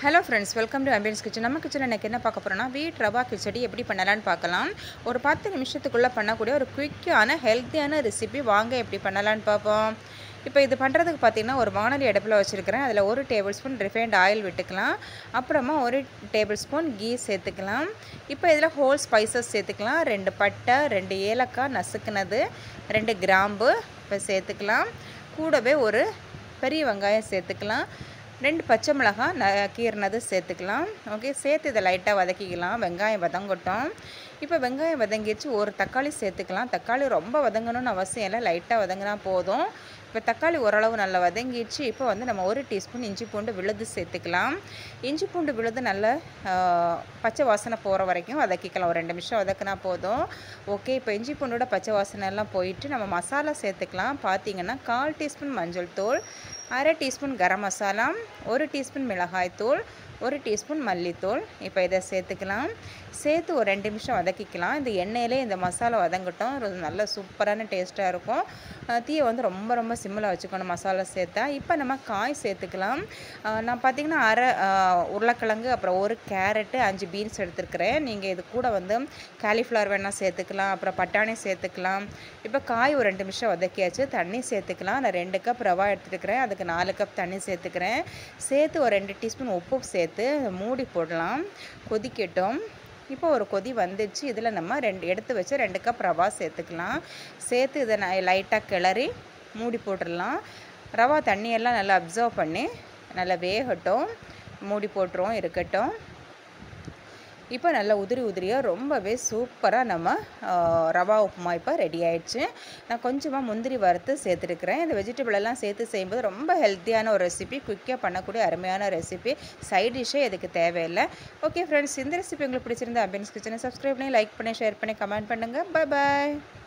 hello friends welcome to ambience kitchen நம்ம கிச்சனில் எனக்கு என்ன பார்க்க போகிறோம்னா வீட் ரவா கிச்சடி எப்படி பண்ணலான்னு பார்க்கலாம் ஒரு பத்து நிமிஷத்துக்குள்ளே பண்ணக்கூடிய ஒரு குயிக்கான ஹெல்த்தியான ரெசிபி வாங்க எப்படி பண்ணலான்னு பார்ப்போம் இப்போ இது பண்ணுறதுக்கு பார்த்தீங்கன்னா ஒரு வானொலி அடுப்பில் வச்சுருக்கிறேன் அதில் ஒரு டேபிள் ஸ்பூன் ரிஃபைண்ட் ஆயில் விட்டுக்கலாம் அப்புறமா ஒரு டேபிள் ஸ்பூன் கீ சேர்த்துக்கலாம் இப்போ இதில் ஹோல் ஸ்பைசஸ் சேர்த்துக்கலாம் ரெண்டு பட்டை ரெண்டு ஏலக்காய் நசுக்குனது ரெண்டு கிராம்பு இப்போ சேர்த்துக்கலாம் கூடவே ஒரு பெரிய வெங்காயம் சேர்த்துக்கலாம் ரெண்டு பச்சை மிளகாய் ந கீறினது சேர்த்துக்கலாம் ஓகே சேர்த்து இதை லைட்டாக வதக்கிக்கலாம் வெங்காயம் வதங்கட்டும் இப்போ வெங்காயம் வதங்கிடுச்சு ஒரு தக்காளி சேர்த்துக்கலாம் தக்காளி ரொம்ப வதங்கணும்னு அவசியம் இல்லை லைட்டாக வதங்கினா போதும் இப்போ தக்காளி ஓரளவு நல்லா வதங்கிடுச்சு இப்போ வந்து நம்ம ஒரு டீஸ்பூன் இஞ்சி பூண்டு விழுது சேர்த்துக்கலாம் இஞ்சி பூண்டு விழுது நல்ல பச்சை வாசனை போகிற வரைக்கும் வதக்கிக்கலாம் ஒரு ரெண்டு நிமிஷம் வதக்கினா போதும் ஓகே இப்போ இஞ்சி பூண்டோட பச்சை வாசனை எல்லாம் போயிட்டு நம்ம மசாலா சேர்த்துக்கலாம் பார்த்தீங்கன்னா கால் டீஸ்பூன் மஞ்சள் தூள் அரை டீஸ்பூன் கரம் மசாலா ஒரு டீஸ்பூன் மிளகாய் தூள் ஒரு டீஸ்பூன் மல்லித்தூள் இப்போ இதை சேர்த்துக்கலாம் சேர்த்து ஒரு ரெண்டு நிமிஷம் வதக்கிக்கலாம் இந்த எண்ணெயிலே இந்த மசாலா வதங்கட்டும் ஒரு நல்ல சூப்பரான டேஸ்ட்டாக இருக்கும் தீயை வந்து ரொம்ப ரொம்ப சிம்மில் வச்சுக்கணும் மசாலா சேர்த்தா இப்போ நம்ம காய் சேர்த்துக்கலாம் நான் பார்த்திங்கன்னா அரை உருளைக்கிழங்கு அப்புறம் ஒரு கேரட்டு அஞ்சு பீன்ஸ் எடுத்துருக்கிறேன் நீங்கள் இது கூட வந்து காலிஃப்ளவர் வேணால் சேர்த்துக்கலாம் அப்புறம் பட்டாணி சேர்த்துக்கலாம் இப்போ காய் ஒரு ரெண்டு நிமிஷம் வதக்கியாச்சு தண்ணி சேர்த்துக்கலாம் நான் ரெண்டு கப் ரவா எடுத்துருக்கிறேன் அதுக்கு நாலு கப் தண்ணி சேர்த்துக்கிறேன் சேர்த்து ஒரு ரெண்டு டீஸ்பூன் உப்பு சேர்த்து மூடி போடலாம் கொதிக்கட்டும் இப்போ ஒரு கொதி வந்துச்சு இதில் நம்ம ரெண்டு எடுத்து வச்சு ரெண்டு கப் ரவா சேர்த்துக்கலாம் சேர்த்து இதை நான் லைட்டாக கிளறி மூடி போட்டுடலாம் ரவா தண்ணியெல்லாம் நல்லா அப்சர்வ் பண்ணி நல்லா வேகட்டும் மூடி போட்டுருவோம் இருக்கட்டும் இப்போ நல்லா உதிரி உதிரியாக ரொம்பவே சூப்பராக நம்ம ரவா உப்புமா இப்போ ரெடி ஆயிடுச்சு நான் கொஞ்சமாக முந்திரி வறுத்து சேர்த்துருக்குறேன் இந்த வெஜிடபிள் எல்லாம் சேர்த்து செய்யும்போது ரொம்ப ஹெல்த்தியான ஒரு ரெசிபி குயிக்காக பண்ணக்கூடிய அருமையான ரெசிபி சைட் டிஷ்ஷே இதுக்கு தேவையில்லை ஓகே ஃப்ரெண்ட்ஸ் இந்த ரெசிபி உங்களுக்கு பிடிச்சிருந்தா அபின்ஸ் கிச்சனை சப்ஸ்கிரைப் பண்ணி லைக் பண்ணி ஷேர் பண்ணி கமெண்ட் பண்ணுங்கள் பாய் பாய்